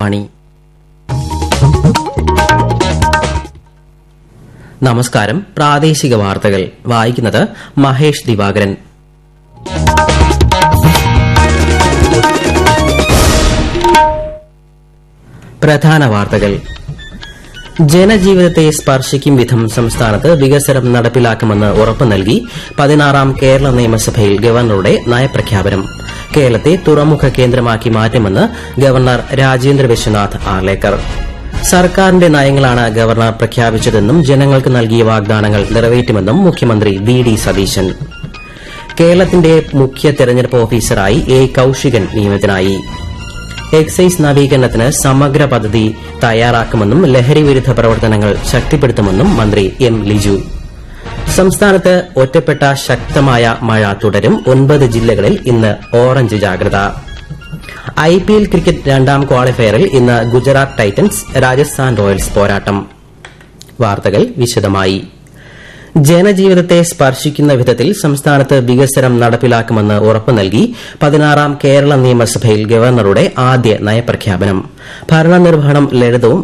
പണി നമസ്കാരം പ്രാദേശിക വാർത്തകൾ വായിക്കുന്നത് മഹേഷ് ദിവാകരൻ പ്രധാന വാർത്തകൾ ജനജീവിതത്തെ സ്പർശിക്കും വിധം സംസ്ഥാനത്ത് വികസനം നടപ്പിലാക്കുമെന്ന് ഉറപ്പു നൽകി പതിനാറാം കേരള നിയമസഭയിൽ ഗവർണറുടെ നയപ്രഖ്യാപനം കേരളത്തെ തുറമുഖ കേന്ദ്രമാക്കി മാറ്റുമെന്ന് ഗവർണർ രാജേന്ദ്ര വിശ്വനാഥ് ആർലേക്കർ സർക്കാരിന്റെ നയങ്ങളാണ് ഗവർണർ പ്രഖ്യാപിച്ചതെന്നും ജനങ്ങൾക്ക് നൽകിയ വാഗ്ദാനങ്ങൾ നിറവേറ്റുമെന്നും മുഖ്യമന്ത്രി വി ഡി സതീശൻ കേരളത്തിന്റെ മുഖ്യ തെരഞ്ഞെടുപ്പ് ഓഫീസറായി എ കൌശികൻ നിയമിതനായി എക്സൈസ് നവീകരണത്തിന് സമഗ്ര പദ്ധതി തയ്യാറാക്കുമെന്നും ലഹരി വിരുദ്ധ പ്രവർത്തനങ്ങൾ ശക്തിപ്പെടുത്തുമെന്നും മന്ത്രി എം ലിജു സംസ്ഥാനത്ത് ഒറ്റപ്പെട്ട ശക്തമായ മഴ തുടരും ഒൻപത് ജില്ലകളിൽ ഇന്ന് ഓറഞ്ച് ജാഗ്രത ഐപിഎൽ ക്രിക്കറ്റ് രണ്ടാം ക്വാളിഫയറിൽ ഇന്ന് ഗുജറാത്ത് ടൈറ്റൻസ് രാജസ്ഥാൻ റോയൽസ് പോരാട്ടം വാർത്തകൾ വിശദമായി ജനജീവിതത്തെ സ്പർശിക്കുന്ന വിധത്തിൽ സംസ്ഥാനത്ത് വികസനം നടപ്പിലാക്കുമെന്ന് ഉറപ്പു നൽകി പതിനാറാം കേരള നിയമസഭയിൽ ഗവർണറുടെ ആദ്യ നയപ്രഖ്യാപനം ഭരണനിർവഹണം ലളിതവും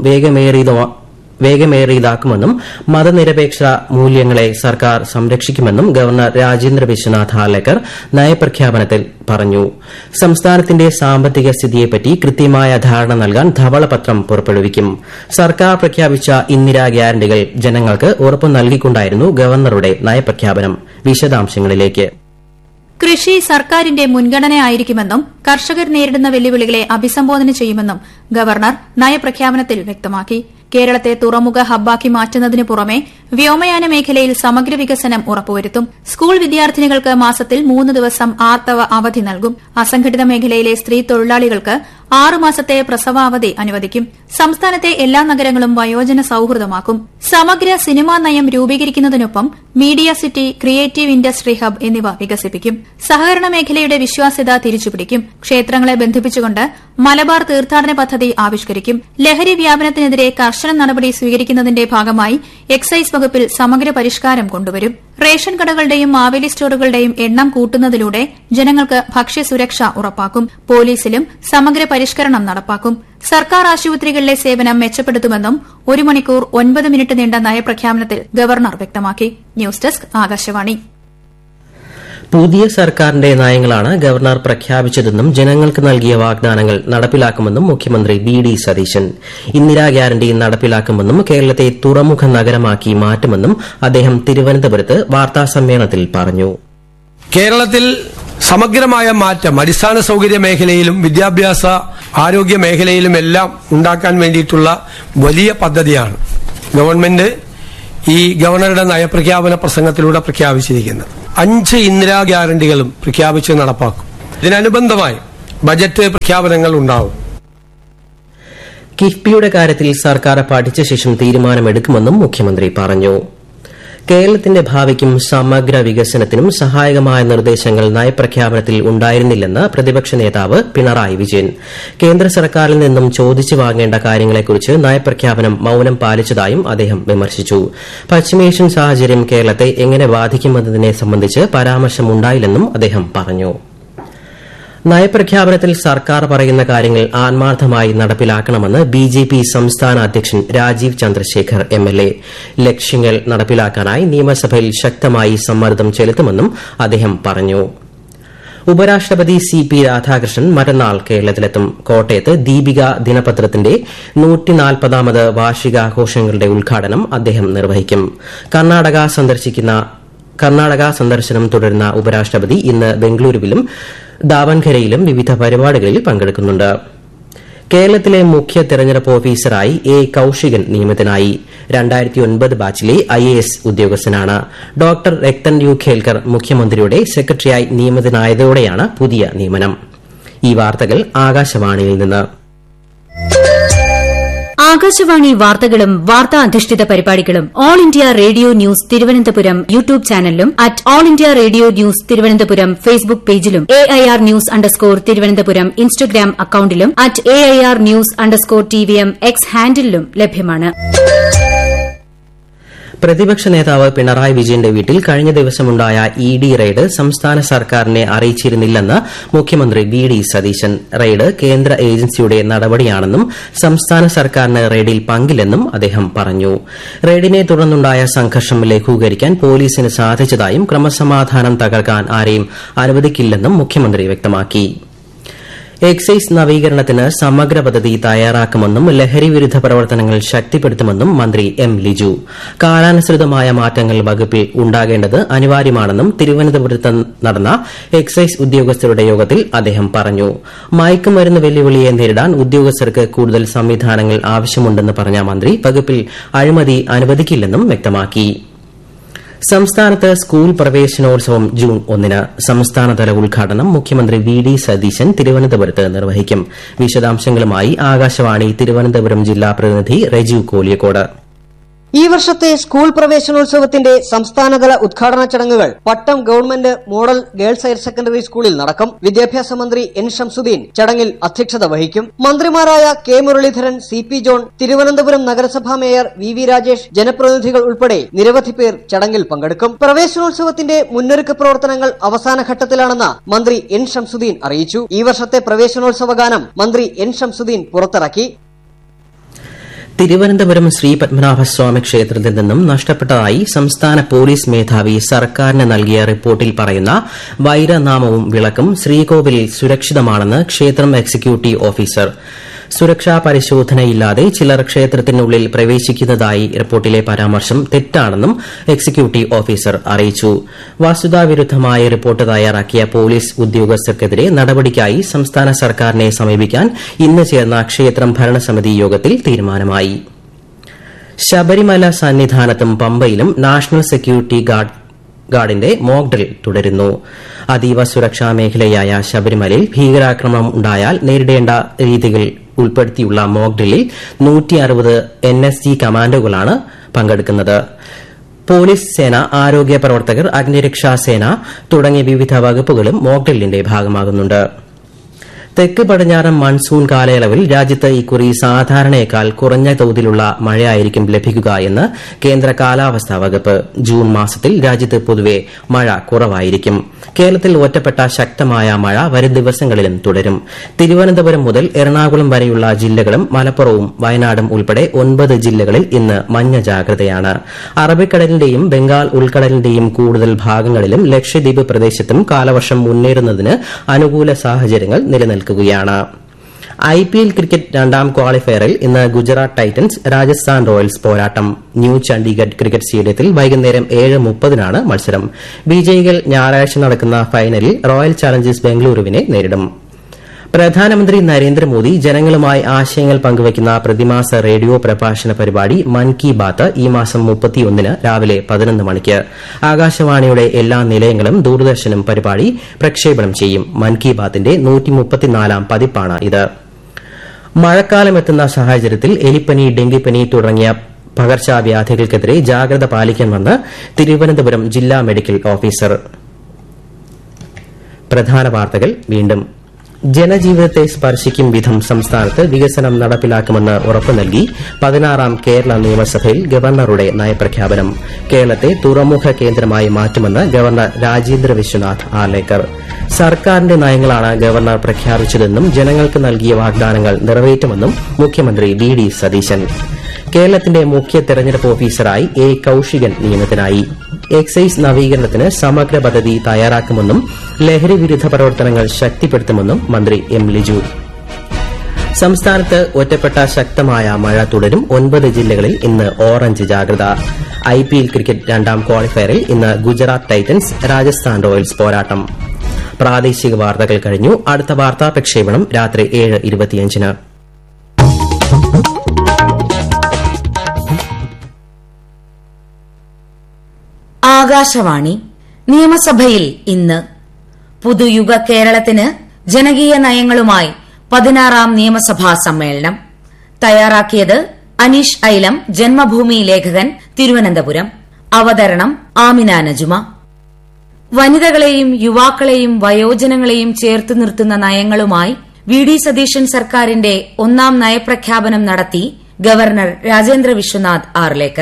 വേഗമേറിയതാക്കുമെന്നും മതനിരപേക്ഷ മൂല്യങ്ങളെ സർക്കാർ സംരക്ഷിക്കുമെന്നും ഗവർണർ രാജേന്ദ്ര വിശ്വനാഥ് ഹാലേക്കർ നയപ്രഖ്യാപനത്തിൽ പറഞ്ഞു സംസ്ഥാനത്തിന്റെ സാമ്പത്തിക സ്ഥിതിയെപ്പറ്റി കൃത്യമായ ധാരണ നൽകാൻ ധവളപത്രം പുറപ്പെടുവിക്കും സർക്കാർ പ്രഖ്യാപിച്ച ഇന്ദിരാ ഗ്യാരണ്ടികൾ ജനങ്ങൾക്ക് ഉറപ്പു നൽകിക്കൊണ്ടായിരുന്നു ഗവർണറുടെ നയപ്രഖ്യാപനം വിശദാംശങ്ങളിലേക്ക് കൃഷി സർക്കാരിന്റെ മുൻഗണനയായിരിക്കുമെന്നും കർഷകർ നേരിടുന്ന വെല്ലുവിളികളെ അഭിസംബോധന ചെയ്യുമെന്നും ഗവർണർ നയപ്രഖ്യാപനത്തിൽ വ്യക്തമാക്കി കേരളത്തെ തുറമുഖ ഹബ്ബാക്കി മാറ്റുന്നതിനു പുറമെ വ്യോമയാന മേഖലയിൽ സമഗ്ര വികസനം ഉറപ്പുവരുത്തും സ്കൂൾ വിദ്യാർത്ഥിനികൾക്ക് മാസത്തിൽ മൂന്ന് ദിവസം ആർത്തവ അവധി നൽകും അസംഘടിത മേഖലയിലെ സ്ത്രീ തൊഴിലാളികൾക്ക് ആറ് മാസത്തെ പ്രസവാവധി അനുവദിക്കും സംസ്ഥാനത്തെ എല്ലാ നഗരങ്ങളും വയോജന സൌഹൃദമാക്കും സമഗ്ര സിനിമാ നയം രൂപീകരിക്കുന്നതിനൊപ്പം media city creative industry hub എന്നിവ വികസിപ്പിക്കും സഹകരണ മേഖലയുടെ വിശ്വാസ്യത തിരിച്ചുപിടിക്കും ക്ഷേത്രങ്ങളെ ബന്ധിപ്പിച്ചുകൊണ്ട് മലബാർ തീർത്ഥാടന പദ്ധതി ആവിഷ്കരിക്കും ലഹരി വ്യാപനത്തിനെതിരെ കർശന നടപടി സ്വീകരിക്കുന്നതിന്റെ ഭാഗമായി എക്സൈസ് വകുപ്പിൽ സമഗ്ര പരിഷ്കാരം കൊണ്ടുവരും റേഷൻ കടകളുടെയും മാവേലി സ്റ്റോറുകളുടെയും എണ്ണം കൂട്ടുന്നതിലൂടെ ജനങ്ങൾക്ക് ഭക്ഷ്യസുരക്ഷ ഉറപ്പാക്കും പോലീസിലും സമഗ്ര പരിഷ്കരണം നടപ്പാക്കും സർക്കാർ ആശുപത്രികളിലെ സേവനം മെച്ചപ്പെടുത്തുമെന്നും ഒരു മണിക്കൂർ ഒൻപത് മിനിറ്റ് നീണ്ട നയപ്രഖ്യാപനത്തിൽ ഗവർണർ വ്യക്തമാക്കി ന്യൂസ് ഡെസ്ക് ആകാശവാണി പുതിയ സർക്കാരിന്റെ നയങ്ങളാണ് ഗവർണർ പ്രഖ്യാപിച്ചതെന്നും ജനങ്ങൾക്ക് നൽകിയ വാഗ്ദാനങ്ങൾ നടപ്പിലാക്കുമെന്നും മുഖ്യമന്ത്രി V D Satheesan Indira guarantee നടപ്പിലാക്കുമെന്നും കേരളത്തെ തുറമുഖ നഗരമാക്കി മാറ്റുമെന്നും അദ്ദേഹം തിരുവനന്തപുരത്ത് വാർത്താസമ്മേളനത്തിൽ പറഞ്ഞു കേരളത്തിൽ സമഗ്രമായ മാറ്റം അടിസ്ഥാന സൌകര്യ മേഖലയിലും വിദ്യാഭ്യാസ ആരോഗ്യ മേഖലയിലുമെല്ലാം ഉണ്ടാക്കാൻ വേണ്ടിയിട്ടുള്ള വലിയ പദ്ധതിയാണ് ഗവൺമെന്റ് ഈ ഗവർണറുടെ നയപ്രഖ്യാപന പ്രസംഗത്തിലൂടെ പ്രഖ്യാപിച്ചിരിക്കുന്നത് അഞ്ച് ഇന്ദിരാ ഗ്യാരണ്ടികളും പ്രഖ്യാപിച്ച് നടപ്പാക്കും ഇതിനനുബന്ധമായി ബജറ്റ് പ്രഖ്യാപനങ്ങൾ ഉണ്ടാവും കിഫ്ബിയുടെ കാര്യത്തിൽ സർക്കാർ പഠിച്ച ശേഷം തീരുമാനമെടുക്കുമെന്നും മുഖ്യമന്ത്രി പറഞ്ഞു കേരളത്തിന്റെ ഭാവിക്കും സമഗ്ര വികസനത്തിനും സഹായകമായ നിർദ്ദേശങ്ങൾ നയപ്രഖ്യാപനത്തിൽ ഉണ്ടായിരുന്നില്ലെന്ന് പ്രതിപക്ഷ നേതാവ് പിണറായി വിജയൻ കേന്ദ്ര സർക്കാരിൽ നിന്നും ചോദിച്ചു വാങ്ങേണ്ട കാര്യങ്ങളെക്കുറിച്ച് നയപ്രഖ്യാപനം മൌനം പാലിച്ചതായും അദ്ദേഹം വിമർശിച്ചു പശ്ചിമേഷ്യൻ സാഹചര്യം കേരളത്തെ എങ്ങനെ ബാധിക്കുമെന്നതിനെ സംബന്ധിച്ച് പരാമർശമുണ്ടായില്ലെന്നും അദ്ദേഹം പറഞ്ഞു നയപ്രഖ്യാപനത്തിൽ സർക്കാർ പറയുന്ന കാര്യങ്ങൾ ആത്മാർത്ഥമായി നടപ്പിലാക്കണമെന്ന് ബി ജെ പി സംസ്ഥാന അധ്യക്ഷൻ Rajeev Chandrasekhar M L A ലക്ഷ്യങ്ങൾ നടപ്പിലാക്കാനായി നിയമസഭയിൽ ശക്തമായി സമ്മർദ്ദം ചെലുത്തുമെന്നും അദ്ദേഹം പറഞ്ഞു ഉപരാഷ്ട്രപതി സി പി രാധാകൃഷ്ണൻ മറ്റന്നാൾ കേരളത്തിലെത്തും കോട്ടയത്ത് ദീപിക ദിനപത്രത്തിന്റെ നൂറ്റിനാൽപ്പതാമത് വാർഷികാഘോഷങ്ങളുടെ ഉദ്ഘാടനം അദ്ദേഹം നിർവഹിക്കും കർണാടക സന്ദർശിക്കുന്ന കർണാടക സന്ദർശനം തുടരുന്ന ഉപരാഷ്ട്രപതി ഇന്ന് ബംഗളൂരുവിലും ദാവൻഖരയിലും വിവിധ പരിപാടികളിൽ പങ്കെടുക്കുന്നുണ്ട് കേരളത്തിലെ മുഖ്യ തെരഞ്ഞെടുപ്പ് ഓഫീസറായി എ കൌശികൻ നിയമിതനായി ബാച്ചിലെ ഐ എ എസ് ഉദ്യോഗസ്ഥനാണ് ഡോക്ടർ രക്തൻ യു ഖേൽക്കർ മുഖ്യമന്ത്രിയുടെ സെക്രട്ടറിയായി നിയമിതനായതോടെയാണ് പുതിയ നിയമനം ഈ വാർത്തകൾ ആകാശവാണിയിൽ നിന്ന് ആകാശവാണി വാർത്തകളും വാർത്താ അധിഷ്ഠിത പരിപാടികളും all India radio news Thiruvananthapuram YouTube ചാനലിലും at all India radio news Thiruvananthapuram Facebook പേജിലും A I R news underscore Thiruvananthapuram Instagram അക്കൌണ്ടിലും at A I R news underscore T V M X ഹാൻഡിലും ലഭ്യമാണ് പ്രതിപക്ഷ നേതാവ് പിണറായി വിജയന്റെ വീട്ടിൽ കഴിഞ്ഞ ദിവസമുണ്ടായ ഇ ഡി റെയ്ഡ് സംസ്ഥാന സർക്കാരിനെ അറിയിച്ചിരുന്നില്ലെന്ന് മുഖ്യമന്ത്രി വി ഡി സതീശൻ റെയ്ഡ് കേന്ദ്ര ഏജൻസിയുടെ നടപടിയാണെന്നും സംസ്ഥാന സർക്കാരിന് റെയ്ഡിൽ പങ്കില്ലെന്നും അദ്ദേഹം പറഞ്ഞു റെയ്ഡിനെ തുടർന്നുണ്ടായ സംഘർഷം ലഘൂകരിക്കാൻ പോലീസിന് സാധിച്ചതായും ക്രമസമാധാനം തകർക്കാൻ ആരെയും അനുവദിക്കില്ലെന്നും മുഖ്യമന്ത്രി വ്യക്തമാക്കി എക്സൈസ് നവീകരണത്തിന് സമഗ്ര പദ്ധതി തയ്യാറാക്കുമെന്നും ലഹരി വിരുദ്ധ പ്രവർത്തനങ്ങൾ ശക്തിപ്പെടുത്തുമെന്നും മന്ത്രി എം ലിജു കാലാനുസൃതമായ മാറ്റങ്ങൾ വകുപ്പിൽ ഉണ്ടാകേണ്ടത് അനിവാര്യമാണെന്നും തിരുവനന്തപുരത്ത് നടന്ന എക്സൈസ് ഉദ്യോഗസ്ഥരുടെ യോഗത്തിൽ അദ്ദേഹം പറഞ്ഞു മയക്കുമരുന്ന് വെല്ലുവിളിയെ നേരിടാൻ ഉദ്യോഗസ്ഥർക്ക് കൂടുതൽ സംവിധാനങ്ങൾ ആവശ്യമുണ്ടെന്ന് പറഞ്ഞ മന്ത്രി വകുപ്പിൽ അഴിമതി അനുവദിക്കില്ലെന്നും വ്യക്തമാക്കി സംസ്ഥാനത്ത് സ്കൂൾ പ്രവേശനോത്സവം ജൂൺ ഒന്നിന് സംസ്ഥാനതല ഉദ്ഘാടനം മുഖ്യമന്ത്രി വി ഡി സതീശൻ തിരുവനന്തപുരത്ത് നിർവഹിക്കും വിശദാംശങ്ങളുമായി ആകാശവാണി തിരുവനന്തപുരം ജില്ലാ പ്രതിനിധി റെജു കോലിയക്കോട് ഈ വർഷത്തെ സ്കൂൾ പ്രവേശനോത്സവത്തിന്റെ സംസ്ഥാനതല ഉദ്ഘാടന ചടങ്ങുകൾ Pattom government model girls higher secondary സ്കൂളിൽ നടക്കും വിദ്യാഭ്യാസ മന്ത്രി എൻ ഷംസുദ്ദീൻ ചടങ്ങിൽ അധ്യക്ഷത വഹിക്കും മന്ത്രിമാരായ K Muraleedharan C P John Thiruvananthapuram നഗരസഭാ മേയർ വി വി രാജേഷ് ജനപ്രതിനിധികൾ ഉൾപ്പെടെ നിരവധി പേർ ചടങ്ങിൽ പങ്കെടുക്കും പ്രവേശനോത്സവത്തിന്റെ മുന്നൊരുക്ക പ്രവർത്തനങ്ങൾ അവസാന ഘട്ടത്തിലാണെന്ന് മന്ത്രി എൻ ഷംസുദ്ദീൻ അറിയിച്ചു ഈ വർഷത്തെ പ്രവേശനോത്സവ ഗാനം മന്ത്രി എൻ ഷംസുദ്ദീൻ പുറത്തിറക്കി തിരുവനന്തപുരം ശ്രീ പത്മനാഭസ്വാമി ക്ഷേത്രത്തിൽ നിന്നും നഷ്ടപ്പെട്ടതായി സംസ്ഥാന പോലീസ് മേധാവി സർക്കാരിന് നൽകിയ റിപ്പോർട്ടിൽ പറയുന്ന വൈരനാമവും വിളക്കും ശ്രീകോവിലിൽ സുരക്ഷിതമാണെന്ന് ക്ഷേത്രം എക്സിക്യൂട്ടീവ് ഓഫീസർ സുരക്ഷാ പരിശോധനയില്ലാതെ ചിലർ ക്ഷേത്രത്തിനുള്ളിൽ പ്രവേശിക്കുന്നതായി റിപ്പോർട്ടിലെ പരാമർശം തെറ്റാണെന്നും എക്സിക്യൂട്ടീവ് ഓഫീസർ അറിയിച്ചു വസ്തുതാവിരുദ്ധമായ റിപ്പോർട്ട് തയ്യാറാക്കിയ പോലീസ് ഉദ്യോഗസ്ഥർക്കെതിരെ നടപടിക്കായി സംസ്ഥാന സർക്കാരിനെ സമീപിക്കാൻ ഇന്ന് ചേർന്ന ക്ഷേത്രം ഭരണസമിതി യോഗത്തിൽ തീരുമാനമായി ശബരിമല സന്നിധാനത്തും പമ്പയിലും നാഷണൽ സെക്യൂരിറ്റി ഗാർഡ് ഗാർഡിന്റെ മോക്ക് ഡ്രിൽ തുടരുന്നു അതീവ സുരക്ഷാ മേഖലയായ ശബരിമലയിൽ ഭീകരാക്രമണം ഉണ്ടായാൽ നേരിടേണ്ട രീതികൾ ഉൾപ്പെടുത്തിയുള്ള മോക്ക് ഡ്രില്ലിൽ നൂറ്റി അറുപത് എൻ എസ് ജി കമാൻഡോകളാണ് പങ്കെടുക്കുന്നത് പോലീസ് സേന ആരോഗ്യ പ്രവർത്തകർ അഗ്നിരക്ഷാ സേന തുടങ്ങിയ വിവിധ വകുപ്പുകളും മോക്ക് ഡ്രില്ലിന്റെ ഭാഗമാകുന്നുണ്ട് തെക്ക് പടിഞ്ഞാറൻ മൺസൂൺ കാലയളവിൽ രാജ്യത്ത് ഇക്കുറി സാധാരണയേക്കാൾ കുറഞ്ഞ തോതിലുള്ള മഴയായിരിക്കും ലഭിക്കുക എന്ന് കേന്ദ്ര കാലാവസ്ഥാ വകുപ്പ് ജൂൺ മാസത്തിൽ രാജ്യത്ത് പൊതുവെ മഴ കുറവായിരിക്കും കേരളത്തിൽ ഒറ്റപ്പെട്ട ശക്തമായ മഴ വരും ദിവസങ്ങളിലും തുടരും തിരുവനന്തപുരം മുതൽ എറണാകുളം വരെയുള്ള ജില്ലകളും മലപ്പുറവും വയനാടും ഉൾപ്പെടെ ഒൻപത് ജില്ലകളിൽ ഇന്ന് മഞ്ഞ ജാഗ്രതയാണ് അറബിക്കടലിന്റെയും ബംഗാൾ ഉൾക്കടലിന്റെയും കൂടുതൽ ഭാഗങ്ങളിലും ലക്ഷദ്വീപ് പ്രദേശത്തും കാലവർഷം മുന്നേറുന്നതിന് അനുകൂല സാഹചര്യങ്ങൾ നിലനിൽക്കുകയാണ് ഐ പി എൽ ക്രിക്കറ്റ് രണ്ടാം ക്വാളിഫയറിൽ ഇന്ന് ഗുജറാത്ത് ടൈറ്റൻസ് രാജസ്ഥാൻ റോയൽസ് പോരാട്ടം ന്യൂ ചണ്ഡീഗഡ് ക്രിക്കറ്റ് സ്റ്റേഡിയത്തിൽ വൈകുന്നേരം ഏഴ് മുപ്പതിനാണ് മത്സരം വിജയികൾ ഞായറാഴ്ച നടക്കുന്ന ഫൈനലിൽ റോയൽ ചാലഞ്ചേഴ്സ് ബംഗളൂരുവിനെ നേരിടും പ്രധാനമന്ത്രി നരേന്ദ്രമോദി ജനങ്ങളുമായി ആശയങ്ങൾ പങ്കുവയ്ക്കുന്ന പ്രതിമാസ റേഡിയോ പ്രഭാഷണ പരിപാടി മൻ കി ബാത്ത് ഈ മാസം മുപ്പത്തിയൊന്നിന് രാവിലെ പതിനൊന്ന് മണിക്ക് ആകാശവാണിയുടെ എല്ലാ നിലയങ്ങളും ദൂരദർശനും പരിപാടി പ്രക്ഷേപണം ചെയ്യും മൻ കി ബാത്തിന്റെ നൂറ്റിമുപ്പത്തിനാലാം പതിപ്പാണ് ഇത് മഴക്കാലം എത്തുന്ന സാഹചര്യത്തിൽ എലിപ്പനി ഡെങ്കിപ്പനി തുടങ്ങിയ പകർച്ചവ്യാധികൾക്കെതിരെ ജാഗ്രത പാലിക്കണമെന്ന് തിരുവനന്തപുരം ജില്ലാ മെഡിക്കൽ ഓഫീസർ പ്രധാന വാർത്തകൾ വീണ്ടും ജനജീവിതത്തെ സ്പർശിക്കും വിധം സംസ്ഥാനത്ത് വികസനം നടപ്പിലാക്കുമെന്ന് ഉറപ്പു നൽകി പതിനാറാം കേരള നിയമസഭയിൽ ഗവർണറുടെ നയപ്രഖ്യാപനം കേരളത്തെ തുറമുഖ കേന്ദ്രമായി മാറ്റുമെന്ന് ഗവർണർ രാജേന്ദ്ര വിശ്വനാഥ് ആലേക്കർ സർക്കാരിന്റെ നയങ്ങളാണ് ഗവർണർ പ്രഖ്യാപിച്ചതെന്നും ജനങ്ങൾക്ക് നൽകിയ വാഗ്ദാനങ്ങൾ നിറവേറ്റുമെന്നും മുഖ്യമന്ത്രി വി ഡി സതീശൻ കേരളത്തിന്റെ മുഖ്യ തെരഞ്ഞെടുപ്പ് ഓഫീസറായി എ കൌശികൻ നിയമനത്തിനായി എക്സൈസ് നവീകരണത്തിന് സമഗ്ര പദ്ധതി തയ്യാറാക്കുമെന്നും ലഹരി വിരുദ്ധ പ്രവർത്തനങ്ങൾ ശക്തിപ്പെടുത്തുമെന്നും മന്ത്രി എം ലിജു സംസ്ഥാനത്ത് ഒറ്റപ്പെട്ട ശക്തമായ മഴ തുടരും ഒൻപത് ജില്ലകളിൽ ഇന്ന് ഓറഞ്ച് ജാഗ്രത ഐ പി എൽ ക്രിക്കറ്റ് രണ്ടാം ക്വാളിഫയറിൽ ഇന്ന് ഗുജറാത്ത് ടൈറ്റൻസ് രാജസ്ഥാൻ റോയൽസ് പോരാട്ടം പ്രാദേശിക വാർത്തകൾ കഴിഞ്ഞു അടുത്ത വാർത്താ പ്രക്ഷേപണം രാത്രി ഏഴ് ഇരുപത്തിയഞ്ചിന് ആകാശവാണി നിയമസഭയിൽ ഇന്ന് പുതുയുഗ കേരളത്തിന് ജനകീയ നയങ്ങളുമായി പതിനാറാം നിയമസഭാ സമ്മേളനം തയ്യാറാക്കിയത് അനീഷ് ഐലം ജന്മഭൂമി ലേഖകൻ തിരുവനന്തപുരം അവതരണം ആമിന നജുമ വനിതകളെയും യുവാക്കളെയും വയോജനങ്ങളെയും ചേർത്ത് നിർത്തുന്ന നയങ്ങളുമായി വി ഡി സതീശൻ സർക്കാരിന്റെ ഒന്നാം നയപ്രഖ്യാപനം നടത്തി ഗവർണർ രാജേന്ദ്ര വിശ്വനാഥ് ആർലേക്കർ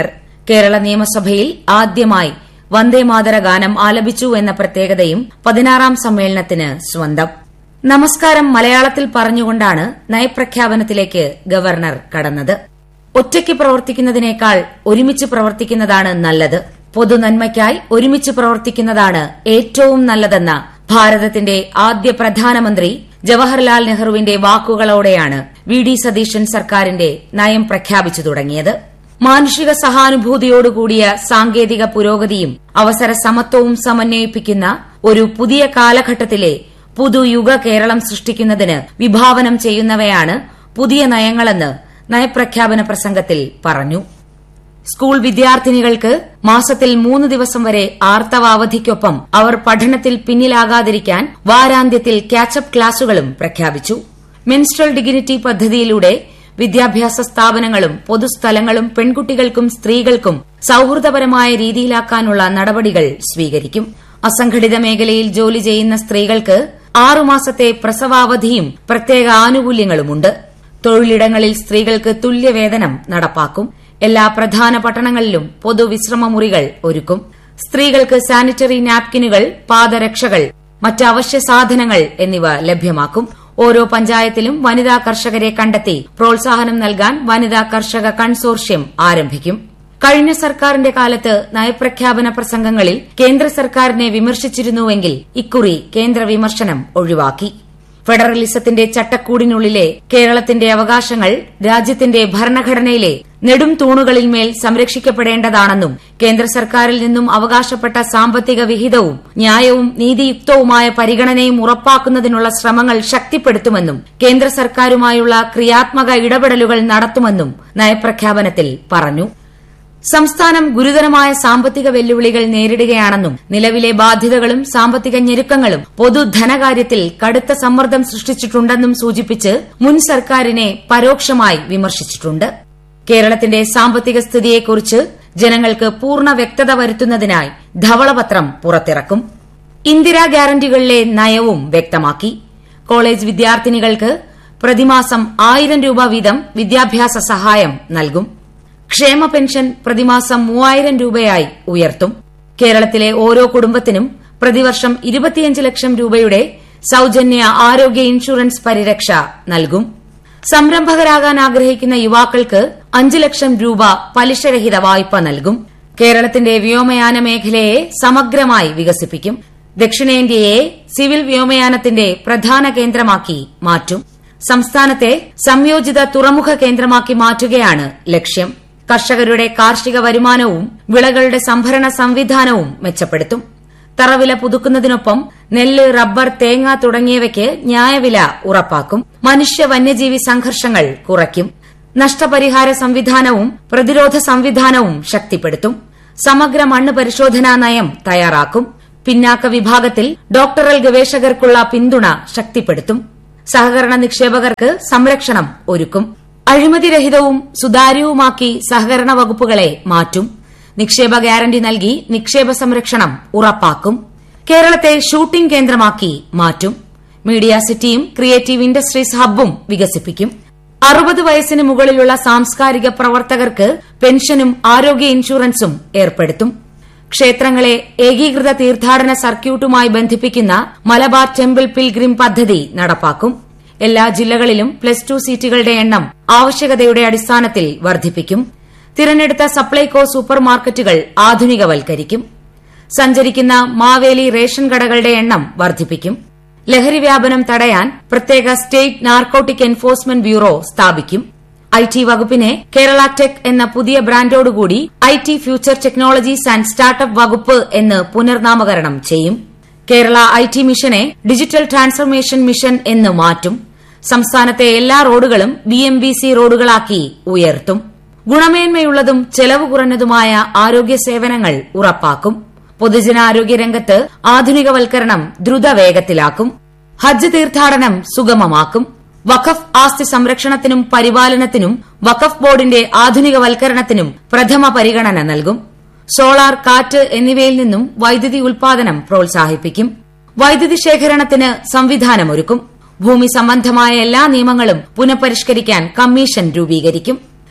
കേരള നിയമസഭയിൽ ആദ്യമായി വന്ദേമാതര ഗാനം ആലപിച്ചു എന്ന പ്രത്യേകതയും പതിനാറാം സമ്മേളനത്തിന് സ്വന്തം നമസ്കാരം മലയാളത്തിൽ പറഞ്ഞുകൊണ്ടാണ് നയപ്രഖ്യാപനത്തിലേക്ക് ഗവർണർ കടന്നത് ഒറ്റയ്ക്ക് പ്രവർത്തിക്കുന്നതിനേക്കാൾ ഒരുമിച്ച് പ്രവർത്തിക്കുന്നതാണ് നല്ലത് പൊതുനന്മയ്ക്കായി ഒരുമിച്ച് പ്രവർത്തിക്കുന്നതാണ് ഏറ്റവും നല്ലതെന്ന ഭാരതത്തിന്റെ ആദ്യ പ്രധാനമന്ത്രി ജവഹർലാൽ നെഹ്റുവിന്റെ വാക്കുകളോടെയാണ് വി ഡി സതീശൻ സർക്കാരിന്റെ നയം പ്രഖ്യാപിച്ചു തുടങ്ങിയത് മാനുഷിക സഹാനുഭൂതിയോടുകൂടിയ സാങ്കേതിക പുരോഗതിയും അവസര സമത്വവും സമന്വയിപ്പിക്കുന്ന ഒരു പുതിയ കാലഘട്ടത്തിലെ പുതുയുഗ കേരളം സൃഷ്ടിക്കുന്നതിന് വിഭാവനം ചെയ്യുന്നവയാണ് പുതിയ നയങ്ങളെന്ന് നയപ്രഖ്യാപന പ്രസംഗത്തിൽ പറഞ്ഞു സ്കൂൾ വിദ്യാർത്ഥിനികൾക്ക് മാസത്തിൽ മൂന്ന് ദിവസം വരെ ആർത്തവ അവധിക്കൊപ്പം അവർ പഠനത്തിൽ പിന്നിലാകാതിരിക്കാൻ വാരാന്ത്യത്തിൽ കാച്ചപ്പ് ക്ലാസുകളും പ്രഖ്യാപിച്ചു മെൻസ്ട്രൽ ഡിഗ്നിറ്റി പദ്ധതിയിലൂടെ വിദ്യാഭ്യാസ സ്ഥാപനങ്ങളും പൊതുസ്ഥലങ്ങളും പെൺകുട്ടികൾക്കും സ്ത്രീകൾക്കും സൌഹൃദപരമായ രീതിയിലാക്കാനുള്ള നടപടികൾ സ്വീകരിക്കും അസംഘടിത മേഖലയിൽ ജോലി ചെയ്യുന്ന സ്ത്രീകൾക്ക് ആറുമാസത്തെ പ്രസവാവധിയും പ്രത്യേക ആനുകൂല്യങ്ങളുമുണ്ട് തൊഴിലിടങ്ങളിൽ സ്ത്രീകൾക്ക് തുല്യവേതനം നടപ്പാക്കും എല്ലാ പ്രധാന പട്ടണങ്ങളിലും പൊതുവിശ്രമ മുറികൾ ഒരുക്കും സ്ത്രീകൾക്ക് സാനിറ്ററി നാപ്കിനുകൾ പാദരക്ഷകൾ മറ്റ് അവശ്യ സാധനങ്ങൾ എന്നിവ ലഭ്യമാക്കും ഓരോ പഞ്ചായത്തിലും വനിതാ കർഷകരെ കണ്ടെത്തി പ്രോത്സാഹനം നൽകാൻ വനിതാ കർഷക കൺസോർഷ്യം ആരംഭിക്കും കഴിഞ്ഞ സർക്കാരിന്റെ കാലത്ത് നയപ്രഖ്യാപന പ്രസംഗങ്ങളിൽ കേന്ദ്ര സർക്കാരിനെ വിമർശിച്ചിരുന്നുവെങ്കിൽ ഇക്കുറി കേന്ദ്ര വിമർശനം ഒഴിവാക്കി ഫെഡറലിസത്തിന്റെ ചട്ടക്കൂടിനുള്ളിലെ കേരളത്തിന്റെ അവകാശങ്ങൾ രാജ്യത്തിന്റെ ഭരണഘടനയിലെ നെടും തൂണുകളിന്മേൽ സംരക്ഷിക്കപ്പെടേണ്ടതാണെന്നും കേന്ദ്ര സർക്കാരിൽ നിന്നും അവകാശപ്പെട്ട സാമ്പത്തിക വിഹിതവും ന്യായവും നീതിയുക്തവുമായ പരിഗണനയും ഉറപ്പാക്കുന്നതിനുള്ള ശ്രമങ്ങൾ ശക്തിപ്പെടുത്തുമെന്നും കേന്ദ്ര സർക്കാരുമായുള്ള ക്രിയാത്മക ഇടപെടലുകൾ നടത്തുമെന്നും നയപ്രഖ്യാപനത്തിൽ പറഞ്ഞു സംസ്ഥാനം ഗുരുതരമായ സാമ്പത്തിക വെല്ലുവിളികൾ നേരിടുകയാണെന്നും നിലവിലെ ബാധ്യതകളും സാമ്പത്തിക ഞെരുക്കങ്ങളും പൊതുധനകാര്യത്തിൽ കടുത്ത സമ്മർദ്ദം സൃഷ്ടിച്ചിട്ടുണ്ടെന്നും സൂചിപ്പിച്ച് മുൻ സർക്കാരിനെ പരോക്ഷമായി വിമർശിച്ചിട്ടുണ്ട് കേരളത്തിന്റെ സാമ്പത്തിക സ്ഥിതിയെക്കുറിച്ച് ജനങ്ങൾക്ക് പൂർണ്ണ വ്യക്തത വരുത്തുന്നതിനായി ധവളപത്രം പുറത്തിറക്കും ഇന്ദിരാ ഗ്യാരണ്ടികളിലെ നയവും വ്യക്തമാക്കി കോളേജ് വിദ്യാർത്ഥിനികൾക്ക് പ്രതിമാസം ആയിരം രൂപ വീതം വിദ്യാഭ്യാസ സഹായം നൽകും ക്ഷേമ പെൻഷൻ പ്രതിമാസം മൂവായിരം രൂപയായി ഉയർത്തും കേരളത്തിലെ ഓരോ കുടുംബത്തിനും പ്രതിവർഷം ഇരുപത്തിയഞ്ച് ലക്ഷം രൂപയുടെ സൌജന്യ ആരോഗ്യ ഇൻഷുറൻസ് പരിരക്ഷ നൽകും സംരംഭകരാകാൻ ആഗ്രഹിക്കുന്ന യുവാക്കൾക്ക് അഞ്ച് ലക്ഷം രൂപ പലിശരഹിത വായ്പ നൽകും കേരളത്തിന്റെ വ്യോമയാന മേഖലയെ സമഗ്രമായി വികസിപ്പിക്കും ദക്ഷിണേന്ത്യയെ സിവിൽ വ്യോമയാനത്തിന്റെ പ്രധാന കേന്ദ്രമാക്കി മാറ്റും സംസ്ഥാനത്തെ സംയോജിത തുറമുഖ കേന്ദ്രമാക്കി മാറ്റുകയാണ് ലക്ഷ്യം കർഷകരുടെ കാർഷിക വരുമാനവും വിളകളുടെ സംഭരണ സംവിധാനവും മെച്ചപ്പെടുത്തും തറവില പുതുക്കുന്നതിനൊപ്പം നെല്ല് റബ്ബർ തേങ്ങ തുടങ്ങിയവയ്ക്ക് ന്യായവില ഉറപ്പാക്കും മനുഷ്യ വന്യജീവി സംഘർഷങ്ങൾ കുറയ്ക്കും നഷ്ടപരിഹാര സംവിധാനവും പ്രതിരോധ സംവിധാനവും ശക്തിപ്പെടുത്തും സമഗ്ര മണ്ണ് പരിശോധനാ നയം തയ്യാറാക്കും പിന്നാക്ക വിഭാഗത്തിൽ ഡോക്ടറൽ ഗവേഷകർക്കുള്ള പിന്തുണ ശക്തിപ്പെടുത്തും സഹകരണ നിക്ഷേപകർക്ക് സംരക്ഷണം ഒരുക്കും അഴിമതിരഹിതവും സുതാര്യവുമാക്കി സഹകരണ വകുപ്പുകളെ മാറ്റും നിക്ഷേപ ഗ്യാരണ്ടി നൽകി നിക്ഷേപ സംരക്ഷണം ഉറപ്പാക്കും കേരളത്തെ ഷൂട്ടിംഗ് കേന്ദ്രമാക്കി മാറ്റും മീഡിയ സിറ്റിയും ക്രിയേറ്റീവ് ഇൻഡസ്ട്രീസ് ഹബ്ബും വികസിപ്പിക്കും അറുപത് വയസ്സിന് മുകളിലുള്ള സാംസ്കാരിക പ്രവർത്തകർക്ക് പെൻഷനും ആരോഗ്യ ഇൻഷുറൻസും ഏർപ്പെടുത്തും ക്ഷേത്രങ്ങളെ ഏകീകൃത തീർത്ഥാടന സർക്യൂട്ടുമായി ബന്ധിപ്പിക്കുന്ന മലബാർ ടെമ്പിൾ പിൽഗ്രിം പദ്ധതി നടപ്പാക്കും എല്ലാ ജില്ലകളിലും പ്ലസ് ടു സീറ്റുകളുടെ എണ്ണം ആവശ്യകതയുടെ അടിസ്ഥാനത്തിൽ വർദ്ധിപ്പിക്കും തിരഞ്ഞെടുത്ത സപ്ലൈകോ സൂപ്പർ മാർക്കറ്റുകൾ ആധുനികവൽക്കരിക്കും സഞ്ചരിക്കുന്ന മാവേലി റേഷൻ കടകളുടെ എണ്ണം വർദ്ധിപ്പിക്കും ലഹരി വ്യാപനം തടയാൻ പ്രത്യേക സ്റ്റേറ്റ് നാർക്കോട്ടിക് എൻഫോഴ്സ്മെന്റ് ബ്യൂറോ സ്ഥാപിക്കും ഐ ടി വകുപ്പിനെ കേരള ടെക് എന്ന പുതിയ ബ്രാൻഡോടുകൂടി I T future technologies and startup വകുപ്പ് എന്ന് പുനർനാമകരണം ചെയ്യും കേരള ഐ ടി മിഷനെ ഡിജിറ്റൽ ട്രാൻസ്ഫർമേഷൻ മിഷൻ എന്ന് മാറ്റും സംസ്ഥാനത്തെ എല്ലാ റോഡുകളും ബി എം ബി സി റോഡുകളാക്കി ഉയർത്തും ഗുണമേന്മയുള്ളതും ചെലവ് കുറഞ്ഞതുമായ ആരോഗ്യ സേവനങ്ങൾ ഉറപ്പാക്കും പൊതുജനാരോഗ്യ രംഗത്ത് ആധുനികവൽക്കരണം ദ്രുതവേഗത്തിലാക്കും ഹജ്ജ് തീർത്ഥാടനം സുഗമമാക്കും വഖഫ് ആസ്തി സംരക്ഷണത്തിനും പരിപാലനത്തിനും വഖഫ് ബോർഡിന്റെ ആധുനികവൽക്കരണത്തിനും പ്രഥമ പരിഗണന നൽകും സോളാർ കാറ്റ് എന്നിവയിൽ നിന്നും വൈദ്യുതി ഉൽപാദനം പ്രോത്സാഹിപ്പിക്കും വൈദ്യുതി ശേഖരണത്തിന് സംവിധാനമൊരുക്കും ഭൂമി സംബന്ധമായ എല്ലാ നിയമങ്ങളും പുനഃപരിഷ്കരിക്കാൻ കമ്മീഷൻ രൂപീകരിക്കും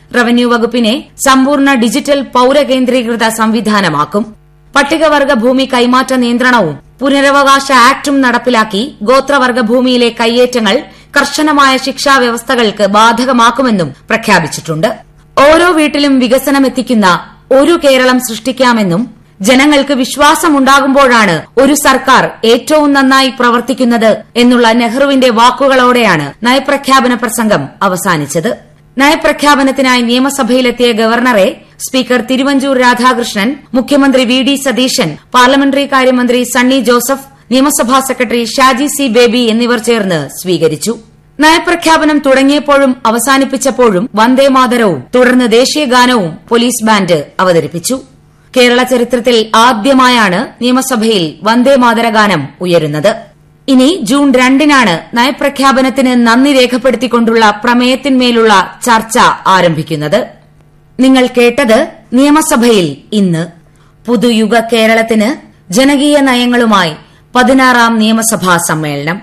റവന്യൂ വകുപ്പിനെ സമ്പൂർണ്ണ ഡിജിറ്റൽ പൌരകേന്ദ്രീകൃത സംവിധാനമാക്കും പട്ടികവർഗ ഭൂമി കൈമാറ്റ നിയന്ത്രണവും പുനരവകാശ ആക്ടും നടപ്പിലാക്കി ഗോത്രവർഗ ഭൂമിയിലെ കയ്യേറ്റങ്ങൾ കർശനമായ ശിക്ഷാ വ്യവസ്ഥകൾക്ക് ബാധകമാക്കുമെന്നും പ്രഖ്യാപിച്ചിട്ടുണ്ട് ഓരോ വീട്ടിലും വികസനം എത്തിക്കുന്ന ഒരു കേരളം സൃഷ്ടിക്കാമെന്നും ജനങ്ങൾക്ക് വിശ്വാസമുണ്ടാകുമ്പോഴാണ് ഒരു സർക്കാർ ഏറ്റവും നന്നായി പ്രവർത്തിക്കുന്നത് എന്നുള്ള നെഹ്റുവിന്റെ വാക്കുകളോടെയാണ് നയപ്രഖ്യാപന പ്രസംഗം അവസാനിച്ചത് നയപ്രഖ്യാപനത്തിനായി നിയമസഭയിലെത്തിയ ഗവർണറെ സ്പീക്കർ തിരുവഞ്ചൂർ രാധാകൃഷ്ണൻ മുഖ്യമന്ത്രി വി ഡി സതീശൻ പാർലമെന്ററി കാര്യമന്ത്രി സണ്ണി ജോസഫ് നിയമസഭാ സെക്രട്ടറി ഷാജി സി ബേബി എന്നിവർ ചേർന്ന് സ്വീകരിച്ചു നയപ്രഖ്യാപനം തുടങ്ങിയപ്പോഴും അവസാനിപ്പിച്ചപ്പോഴും വന്ദേമാതരവും തുടർന്ന് ദേശീയ ഗാനവും പോലീസ് ബാൻഡ് അവതരിപ്പിച്ചു കേരള ചരിത്രത്തിൽ ആദ്യമായാണ് നിയമസഭയിൽ വന്ദേമാതര ഗാനം ഉയരുന്നത് ഇനി ജൂൺ രണ്ടിനാണ് നയപ്രഖ്യാപനത്തിന് നന്ദി രേഖപ്പെടുത്തിക്കൊണ്ടുള്ള പ്രമേയത്തിന്മേലുള്ള ചർച്ച ആരംഭിക്കുന്നത് നിങ്ങൾ കേട്ടത് നിയമസഭയിൽ ഇന്ന് പുതുയുഗ കേരളത്തിന് ജനകീയ നയങ്ങളുമായി പതിനാറാം നിയമസഭാ സമ്മേളനം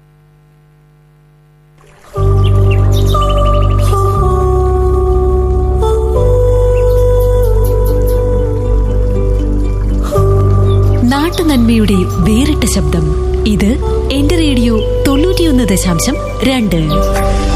നാട്ടുനന്മയുടെ വേറിട്ട ശബ്ദം ഇത് എന്റെ റേഡിയോ തൊണ്ണൂറ്റിയൊന്ന് ദശാംശം രണ്ട്